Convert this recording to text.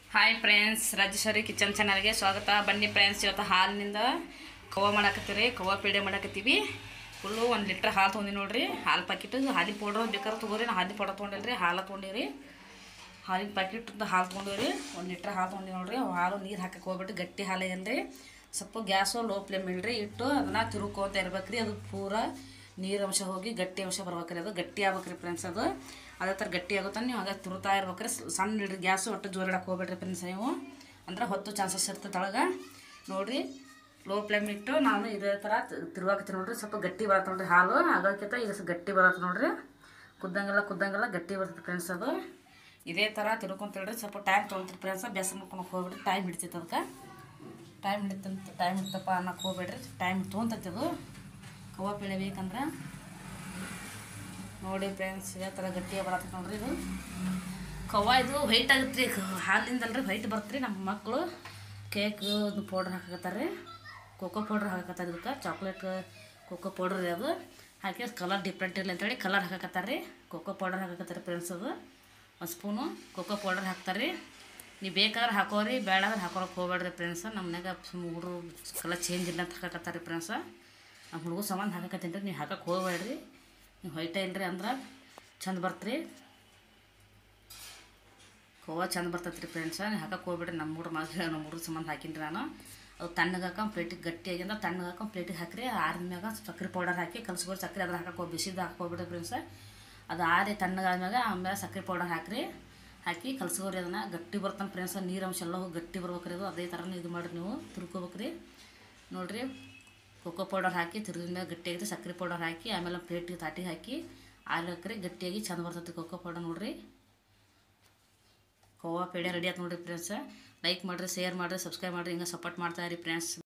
hi friends Rajeshwari kitchen ಚಾನಲ್ಗೆ ಸ್ವಾಗತ ಬನ್ನಿ ಫ್ರೆಂಡ್ಸ್ ಇವತ್ತು ಹಾಲಿನಿಂದ ಕವ ಮಾಡಾಕತ್ತೀರಿ ಕವ ಪೇಡೆ ಮಾಡಾಕತ್ತೀವಿ ಫುಲ್ಲು ಒಂದು ಲೀಟ್ರ್ ಹಾಲು ತೊಗೊಂಡಿ ನೋಡ್ರಿ ಹಾಲು ಪ್ಯಾಕೆಟ್ ಹಾಲಿನ ಪೌಡ್ರ್ ಬೇಕಾದ್ರೆ ತೊಗೋರಿ ನಾ ಹಾಲಿನ ಪೌಡರ್ ತೊಗೊಂಡಿಲ್ರಿ ಹಾಲು ತೊಗೊಂಡಿರಿ ಹಾಲಿನ ಪ್ಯಾಕೆಟ್ ಹಾಲು ತೊಗೊಂಡಿವ್ರಿ ಒಂದು ಲೀಟ್ರ್ ಹಾಲು ತೊಗೊಂಡಿ ನೋಡ್ರಿ ಅವು ಹಾಲು ನೀರು ಹಾಕಕ್ಕೆ ಹೋಗ್ಬಿಟ್ಟು ಗಟ್ಟಿ ಹಾಲು ಏನ್ರಿ ಸ್ವಲ್ಪ ಗ್ಯಾಸು ಲೋ ಫ್ಲೇಮ್ ಇಡ್ರಿ ಇಟ್ಟು ಅದನ್ನ ತಿರುಕೋತ ಇರ್ಬೇಕ್ರಿ ಅದು ಪೂರ ನೀರು ಅಂಶ ಹೋಗಿ ಗಟ್ಟಿ ಅಂಶ ಬರ್ಬೇಕ್ರಿ ಅದು ಗಟ್ಟಿ ಆಗ್ಬೇಕ್ರಿ ಫ್ರೆಂಡ್ಸ್ ಅದು ಅದೇ ಥರ ಗಟ್ಟಿ ಆಗುತ್ತೆ ನೀವು ಹಾಗೆ ತಿರುತ್ತಾ ಇರ್ಬೇಕ್ರಿ ಸ್- ಸಣ್ಣ ಇಡ್ರಿ ಗ್ಯಾಸು ಒಟ್ಟು ಜೋರು ಇಡಕ್ಕೆ ಹೋಗ್ಬೇಡ್ರಿ ಫ್ರೆಂಡ್ಸ್ ನೀವು ಅಂದ್ರೆ ಹೊತ್ತು ಚಾನ್ಸಸ್ ಇರ್ತದೆ ಒಳಗೆ ನೋಡಿರಿ ಲೋ ಫ್ಲೇಮ್ ಇಟ್ಟು ನಾನು ಇದೇ ಥರ ತಿರುವಾಕತ್ತೀನಿ ನೋಡ್ರಿ ಸ್ವಲ್ಪ ಗಟ್ಟಿ ಬರತ್ತೆ ನೋಡ್ರಿ ಹಾಲು ಆಗೋಕ್ಕಿಂತ ಈಗ ಸ್ವಲ್ಪ ಗಟ್ಟಿ ಬರತ್ತೆ ನೋಡ್ರಿ ಕುದ್ದಂಗೆಲ್ಲ ಕುದ್ದಂಗೆಲ್ಲ ಗಟ್ಟಿ ಬರ್ತದೆ ಫ್ರೆಂಡ್ಸ್ ಅದು ಇದೇ ಥರ ತಿರ್ಕೊಂತೇಳ್ರಿ ಸ್ವಲ್ಪ ಟೈಮ್ ತೊಗೊಳ್ತೀರಿ ಫ್ರೆಂಡ್ಸ್ ಬೇಸರ ಮಾಡ್ಕೊಂಡು ಹೋಗ್ಬಿಡ್ರಿ ಟೈಮ್ ಹಿಡಿತೈತೆ ಅದಕ್ಕೆ ಟೈಮ್ ಹಿಡಿತಂತ ಟೈಮ್ ಹಿಡಿತಪ್ಪ ಅನ್ನಕ್ಕೆ ಹೋಗ್ಬೇಡ್ರಿ ಟೈಮ್ ತೊಗೊಂತೈತೆ ಅದು ಕವ ಪೀಳೆ ಬೇಕಂದ್ರೆ ನೋಡಿ ಫ್ರೆಂಡ್ಸ್ ಇದೇ ಥರ ಗಟ್ಟಿಯಾಗಿ ಬರತ್ತೆ ನೋಡ್ರಿ ಇದು ಕವ ಇದು ವೈಟ್ ಆಗುತ್ತೆ ರೀ ಹಾಲಿಂದಲ್ರಿ ವೈಟ್ ಬರುತ್ತೆ ರೀ ನಮ್ಮ ಮಕ್ಕಳು ಕೇಕ್ ಪೌಡ್ರ್ ಹಾಕಕತ್ತಾರೆ ಕೋಕೋ ಪೌಡ್ರ್ ಹಾಕಕತ್ತಾರೆ ಇದಕ್ಕೆ ಚಾಕ್ಲೇಟ್ ಕೋಕೋ ಪೌಡ್ರ್ ರೀ ಅದು ಹಾಕಿ ಕಲರ್ ಡಿಫ್ರೆಂಟ್ ಇರಲಿ ಅಂತೇಳಿ ಕಲರ್ ಹಾಕಕತ್ತಾರೆ ರೀ ಕೋಕೋ ಪೌಡರ್ ಹಾಕಕತ್ತಾರೆ ಫ್ರೆಂಡ್ಸ್ ಅದು ಒಂದು ಸ್ಪೂನು ಕೋಕೋ ಪೌಡರ್ ಹಾಕ್ತಾರೆ ರೀ ನೀವು ಬೇಕಾದ್ರೆ ಹಾಕೋರಿ ಬೇಡ ಅಂದ್ರೆ ಹಾಕೋರಕ್ಕೆ ಹೋಗ್ಬೇಡ್ರಿ ಫ್ರೆಂಡ್ಸ ನಮ್ಮ ಮನ್ಯಾಗ ಹುಡುಗರು ಕಲರ್ ಚೇಂಜ್ ಇಲ್ಲ ಅಂತ ಹಾಕಕತ್ತಾರೆ ರೀ ಫ್ರೆಂಡ್ಸ ನಮ್ಮ ಹುಡುಗ ಸಂಬಂಧ ಹಾಕಕತ್ತೀನಿ ರೀ ನೀವು ಹಾಕಕ್ಕೆ ಹೋಗ್ಬೇಡ್ರಿ ನೀವು ಹೊಯ್ಟೇ ಇಲ್ರಿ ಅಂದ್ರೆ ಚಂದ ಬರ್ತ್ರಿ ಕೋವ ಚಂದ ಬರ್ತೈತೆ ರೀ ಫ್ರೆಂಡ್ಸ ನೀವು ಹಾಕಕ್ಕೆ ಹೋಗ್ಬಿಡ್ರಿ ನಮ್ಮ ಹುಡುಗ ಮಗ ನಮ್ಮ ಹುಡುಗ ಸಂಬಂಧ ಹಾಕಿನ್ರಿ ನಾನು ಅದು ತಣ್ಣಗೆ ಹಾಕೊಂಡು ಪ್ಲೇಟಿಗೆ ಗಟ್ಟಿಯಾಗಿಂದ ತಣ್ಣಗೆ ಹಾಕೊಂಡು ಪ್ಲೇಟಿಗೆ ಹಾಕಿರಿ ಆರಿದ ಮ್ಯಾಗ ಸಕ್ಕರೆ ಪೌಡರ್ ಹಾಕಿ ಕಲ್ಸ್ಕೊಡಿ ಸಕ್ಕರೆ ಅದ್ರ ಹಾಕಕ್ಕೆ ಹೋಗಿ ಬಿಸಿದು ಹಾಕೋಬಿಡ್ರಿ ಫ್ರೆಂಡ್ಸ ಅದು ಆರಿ ತಣ್ಣಗಾದ್ಮ್ಯಾಗ ಆಮೇಲೆ ಸಕ್ಕರೆ ಪೌಡರ್ ಹಾಕಿರಿ ಹಾಕಿ ಕಲ್ಸ್ಕೋರಿ ಅದನ್ನು ಗಟ್ಟಿ ಬರ್ತಾನೆ ಫ್ರೆಂಡ್ಸ ನೀರು ಅಂಶ ಎಲ್ಲ ಹೋಗಿ ಗಟ್ಟಿ ಬರ್ಬೇಕ್ರಿ ಅದು ಅದೇ ಥರನೇ ಇದು ಮಾಡಿರಿ ನೀವು ತಿರ್ಕೋಬೇಕ್ರಿ ನೋಡಿರಿ ಕೋಕೋ ಪೌಡರ್ ಹಾಕಿ ತಿರುಗಿದ ಮ್ಯಾಗ ಗಟ್ಟಿಯಾಗಿದೆ ಸಕ್ಕರೆ ಪೌಡರ್ ಹಾಕಿ ಆಮೇಲೆ ಪ್ಲೇಟಿಗೆ ತಾಟಿಗೆ ಹಾಕಿ ಆರಿ ಹಾಕ್ರಿ ಗಟ್ಟಿಯಾಗಿ ಚಂದ ಬರ್ತೈತಿ ಕೋಕೋ ಪೌಡರ್ ನೋಡಿರಿ ಕೋವಾ ಪೇಡೆ ರೆಡಿ ಆಯ್ತು ನೋಡಿರಿ ಫ್ರೆಂಡ್ಸ್ ಲೈಕ್ ಮಾಡಿರಿ ಶೇರ್ ಮಾಡಿರಿ ಸಬ್ಸ್ಕ್ರೈಬ್ ಮಾಡಿರಿ ಹಿಂಗೆ ಸಪೋರ್ಟ್ ಮಾಡ್ತಾ ಇರಿ ಫ್ರೆಂಡ್ಸ್